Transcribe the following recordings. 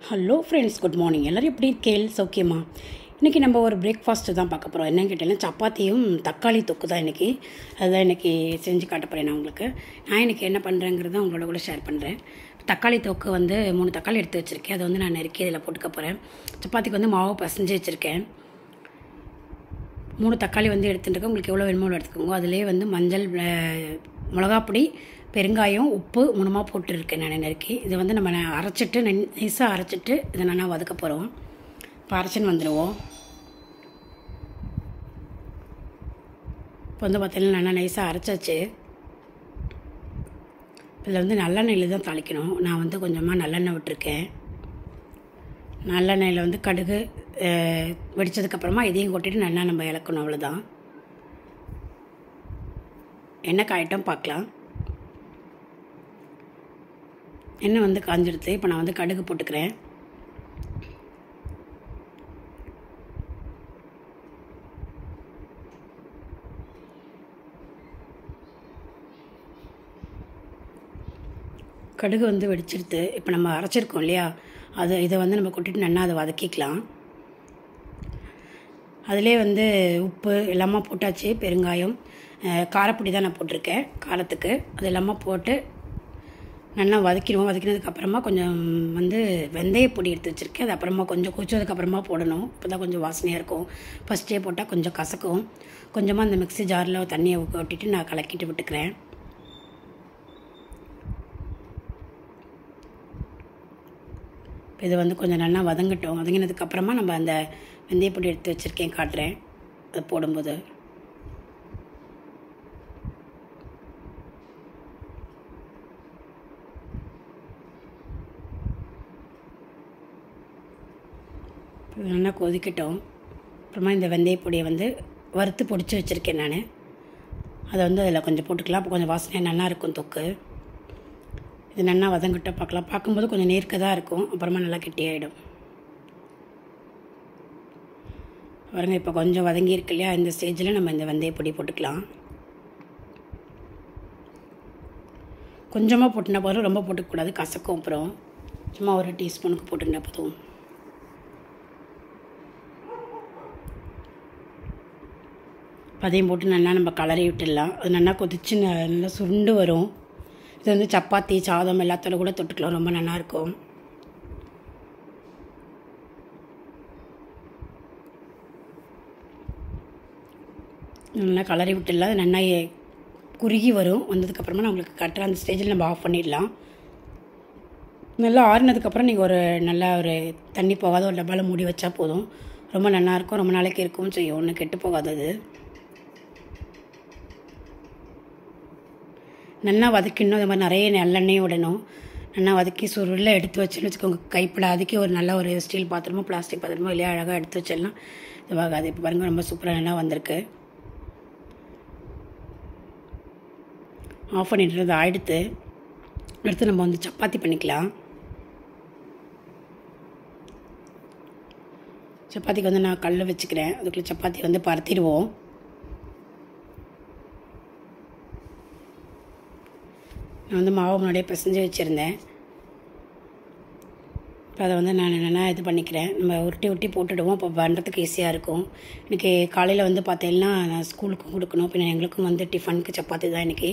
hello friends good morning எல்லோரும் எப்படி இருக்கேள் சௌக்கியமா இன்றைக்கி நம்ம ஒரு பிரேக்ஃபாஸ்ட்டு தான் பார்க்க போகிறோம் என்னன்னு கேட்டீங்கன்னா சப்பாத்தியும் தக்காளி தொக்கு தான் இன்றைக்கி அதுதான் இன்றைக்கி செஞ்சு காட்ட போகிறேன் நான் உங்களுக்கு நான் இன்றைக்கி என்ன பண்ணுறேங்கிறத உங்களோட கூட ஷேர் பண்ணுறேன் தக்காளி தொக்கு வந்து மூணு தக்காளி எடுத்து வச்சுருக்கேன் அதை வந்து நான் நறுக்கி இதில் போட்டுக்க போகிறேன் சப்பாத்திக்கு வந்து மாவு பசஞ்சு வச்சுருக்கேன் மூணு தக்காளி வந்து எடுத்துட்டுருக்கேன் உங்களுக்கு எவ்வளோ வேணுமோ அவ்வளோ எடுத்துக்கோங்க அதிலே வந்து மஞ்சள் அஹ், மிளகாப்பொடி பெருங்காயம் உப்பு மூணுமா போட்டுருக்கேன் நான் நறுக்கி இது வந்து நம்ம ந- அரைச்சிட்டு நைஸாக அரைச்சிட்டு இதை நான் வதக்க போகிறோம் இப்போ அரைச்சின்னு வந்துடுவோம் இப்போ வந்து பார்த்தீங்கன்னா நல்லா நைஸாக அரைச்சாச்சு இதில் வந்து நல்லெண்ணெயில் தான் தாளிக்கணும் நான் வந்து கொஞ்சமாக நல்லெண்ணெய் விட்டுருக்கேன் நல்லெண்ணெயில் வந்து கடுகு அஹ், வெடிச்சதுக்கப்புறமா இதையும் கொட்டிட்டு நல்லா நம்ம இலக்கணும் அவ்வளோதான் எண்ணெய் காயட்டும் பார்க்கலாம் எண்ணெய் வந்து காஞ்சிடுது இப்போ நான் வந்து கடுகு போட்டுக்கிறேன் கடுகு வந்து வெடிச்சிடுது இப்போ நம்ம அரைச்சிருக்கோம் இல்லையா அது இதை வந்து நம்ம கொட்டிட்டு நல்லா அதை வதக்கிக்கலாம் அதிலே வந்து உப்பு எல்லாமே போட்டாச்சு பெருங்காயம் அஹ், காரப்பொடி தான் நான் போட்டிருக்கேன் காரத்துக்கு அது எல்லாமே போட்டு நல்லா வதக்கிடுவோம் வதக்கினதுக்கப்புறமா கொஞ்சம் வந்து வெந்தய பொடி எடுத்து வச்சுருக்கேன் அது அப்புறமா கொஞ்சம் கொச்சதுக்கப்புறமா போடணும் இப்போ தான் கொஞ்சம் வாசனையாக இருக்கும் ஃபஸ்ட்டே போட்டால் கொஞ்சம் கசக்கும் கொஞ்சமாக அந்த மிக்ஸி ஜாரில் தண்ணியை கொட்டிட்டு நான் கலக்கிட்டு விட்டுக்கிறேன் இப்போ இது வந்து கொஞ்சம் நல்லா வதங்கட்டும் வதங்கினதுக்கப்புறமா நம்ம அந்த வெந்தயப்பொடி எடுத்து வச்சுருக்கேன் காட்டுறேன் அது போடும்போது இது நல்லா கொதிக்கட்டும் அப்புறமா இந்த வெந்தயப்பொடியை வந்து வறுத்து பொடிச்சு வச்சுருக்கேன் நான் அதை வந்து அதில் கொஞ்சம் போட்டுக்கலாம் அப்போ கொஞ்சம் வாசனையாக நல்லா இருக்கும் தொக்கு இது நல்லா வதங்கிட்ட பார்க்கலாம் பார்க்கும்போது கொஞ்சம் நேர்க்க தான் இருக்கும் அப்புறமா நல்லா கெட்டியாயிடும் பாருங்க இப்போ கொஞ்சம் வதங்கி இருக்கு இல்லையா இந்த ஸ்டேஜில் நம்ம இந்த வெந்தய பொடி போட்டுக்கலாம் கொஞ்சமாக போட்டுனா போதும் ரொம்ப போட்டுக்கூடாது கசக்கும் அப்புறம் சும்மா ஒரு டீஸ்பூனுக்கு போட்டுனா போதும் இப்போ அதையும் போட்டு நல்லா நம்ம கலரி விட்டுடலாம் அது நல்லா கொதிச்சு ந- நல்லா சுருண்டு வரும் இது வந்து சப்பாத்தி சாதம் எல்லாத்தோட கூட தொட்டுக்கலாம் ரொம்ப நல்லாயிருக்கும் நல்லா கலரி விட்டுடலாம் அது நல்லா எ- குறுகி வரும் வந்ததுக்கப்புறமா நான் உங்களுக்கு கட்டுற அந்த ஸ்டேஜில் நம்ம ஆஃப் பண்ணிடலாம் நல்லா ஆறுனதுக்கப்புறம் நீங்கள் ஒரு நல்லா ஒரு தண்ணி போகாத ஒரு டப்பாவில் மூடி வச்சா போதும் ரொம்ப நல்லாயிருக்கும் ரொம்ப நாளைக்கு இருக்கும்னு செய்யும் ஒன்றும் கெட்டு போகாது அது நல்லா வதக்கிடணும் அது மாதிரி நிறைய நல்லெண்ணெய் விடணும் நல்லா வதக்கி சுருள எடுத்து வச்சுன்னு வச்சுக்கோங்க கைப்பட அதுக்கே ஒரு நல்ல ஒரு ஸ்டீல் பாத்திரமோ பிளாஸ்டிக் பாத்திரமோ இல்லையா அழகாக எடுத்து வச்சிடலாம் இதுவாகாது இப்போ பாருங்கள் ரொம்ப சூப்பராக நல்லா வந்திருக்கு ஆஃப் பண்ணிடுறது ஆயிடுத்து அடுத்து நம்ம வந்து சப்பாத்தி பண்ணிக்கலாம் சப்பாத்திக்கு வந்து நான் கல் வச்சுக்கிறேன் அதுக்குள்ளே சப்பாத்தி வந்து பரத்திடுவோம் நான் வந்து மாவு முன்னாடியே பிசைஞ்சு வச்சுருந்தேன் இப்போ அதை வந்து நான் என்னென்னா இது பண்ணிக்கிறேன் நம்ம உருட்டி உருட்டி போட்டுடுவோம் அப்போ பண்ணுறதுக்கு ஈஸியாக இருக்கும் இன்றைக்கி காலையில் வந்து பார்த்தீங்கன்னா நான் ஸ்கூலுக்கு கொடுக்கணும் பின்ன எங்களுக்கும் வந்து டிஃபனுக்கு சப்பாத்தி தான் இன்றைக்கி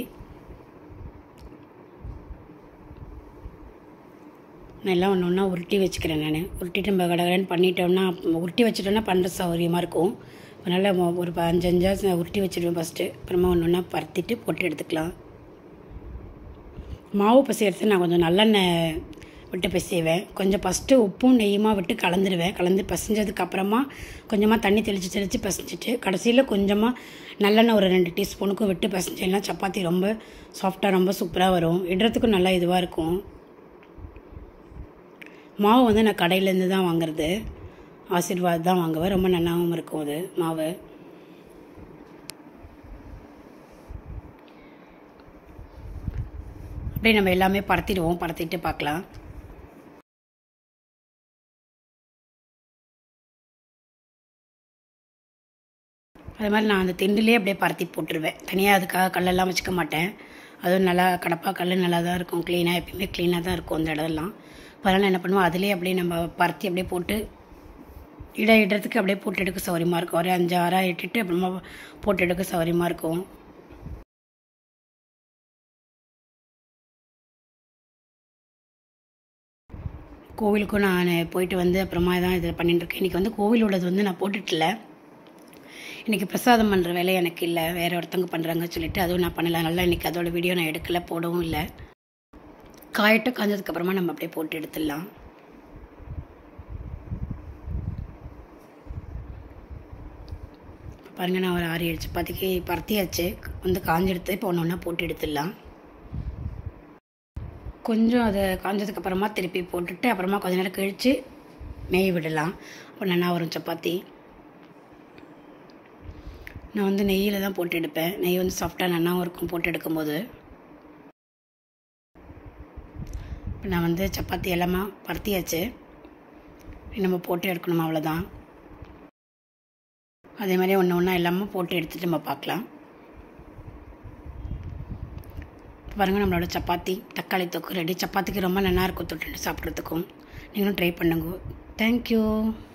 நான் எல்லாம் ஒன்று ஒன்றா உருட்டி வச்சுக்கிறேன் நான் உருட்டிட்டு நம்ம கடகடன்னு பண்ணிட்டோம்னா உருட்டி வச்சுட்டோம்னா பண்ணுற சௌகரியமாக இருக்கும் அதனால் மொ- ஒரு அஞ்சு அஞ்சா உருட்டி வச்சுடுவேன் ஃபஸ்ட்டு அப்புறமா ஒன்று ஒன்றா பருத்திட்டு போட்டு எடுத்துக்கலாம் மாவு பிசையறது நான் கொஞ்சம் நல்லெண்ணெய் விட்டு பிசைவேன் கொஞ்சம் ஃபஸ்ட்டு உப்பும் நெய்யுமா விட்டு கலந்துருவேன் கலந்து பிசைஞ்சதுக்கு அப்புறமா கொஞ்சமாக தண்ணி தெளித்து தெளித்து பிசைஞ்சிட்டு கடைசியில் கொஞ்சமாக நல்லெண்ணெய் ஒரு ரெண்டு டீஸ்பூனுக்கும் விட்டு பிசைஞ்சேன்னா சப்பாத்தி ரொம்ப சாஃப்டாக ரொம்ப சூப்பராக வரும் இடுறதுக்கும் நல்லா இதுவாக இருக்கும் மாவு வந்து நான் கடையிலேருந்து தான் வாங்குறது ஆசீர்வாத் தான் வாங்குவேன் ரொம்ப நல்லாவும் இருக்கும் அது மாவு அப்படியே நம்ம எல்லாமே பரத்திடுவோம் பரத்திட்டு பார்க்கலாம் அது மாதிரி நான் அந்த திண்டுலேயே அப்படியே பரத்தி போட்டுருவேன் தனியாக அதுக்காக கல்லெல்லாம் வச்சுக்க மாட்டேன் அதுவும் நல்லா கடப்பா கல் நல்லா தான் இருக்கும் க்ளீனாக எப்பயுமே க்ளீனாக தான் இருக்கும் அந்த இடம்லாம் அதனால் என்ன பண்ணுவோம் அதிலே அப்படியே நம்ம பருத்தி அப்படியே போட்டு இட இடத்துக்கு அப்படியே போட்டு எடுக்க சௌகரியமாக இருக்கும் ஒரு அஞ்சு ஆறாக இட்டுட்டு அப்புறமா போட்டு எடுக்க சௌகரியமாக இருக்கும் கோவிலுக்கும் நான் போயிட்டு வந்து அப்புறமா தான் இதில் பண்ணிட்டு இருக்கேன் இன்றைக்கி வந்து கோவில் உள்ளது வந்து நான் போட்டுட்டில்ல இன்றைக்கி பிரசாதம் பண்ணுற வேலை எனக்கு இல்லை வேறு ஒருத்தவங்க பண்ணுறாங்கன்னு சொல்லிட்டு அதுவும் நான் பண்ணலை நல்லா இன்றைக்கி அதோட வீடியோ நான் எடுக்கலை போடவும் இல்லை காயட்டும் காஞ்சதுக்கப்புறமா நம்ம அப்படியே போட்டு எடுத்துடலாம் பாருங்கள் நான் ஒரு ஆறு ஏழு சப்பாத்திக்கு பருத்தியாச்சு வந்து காஞ்செடுத்து இப்போ ஒன்று ஒன்றா போட்டு எடுத்துடலாம் கொஞ்சம் அதை காஞ்சதுக்கப்புறமா திருப்பி போட்டுட்டு அப்புறமா கொஞ்ச நேரம் கழித்து நெய் விடலாம் அப்போ நல்லா வரும் சப்பாத்தி நான் வந்து நெய்யில் தான் போட்டு எடுப்பேன் நெய் வந்து சாஃப்டாக நல்லாவும் இருக்கும் போட்டு எடுக்கும்போது இப்போ நான் வந்து சப்பாத்தி எல்லாமே பருத்தியாச்சு நம்ம போட்டு எடுக்கணும் அவ்வளோதான் அதே மாதிரி ஒன்று ஒன்றா எல்லாமே போட்டு எடுத்துகிட்டு நம்ம பார்க்கலாம் பாருங்கள் நம்மளோட சப்பாத்தி தக்காளி தொக்கு ரெடி சப்பாத்திக்கு ரொம்ப நல்லா இருக்கும் தொட்டு சாப்பிட்றதுக்கும் நீங்களும் ட்ரை பண்ணுங்க தேங்க்யூ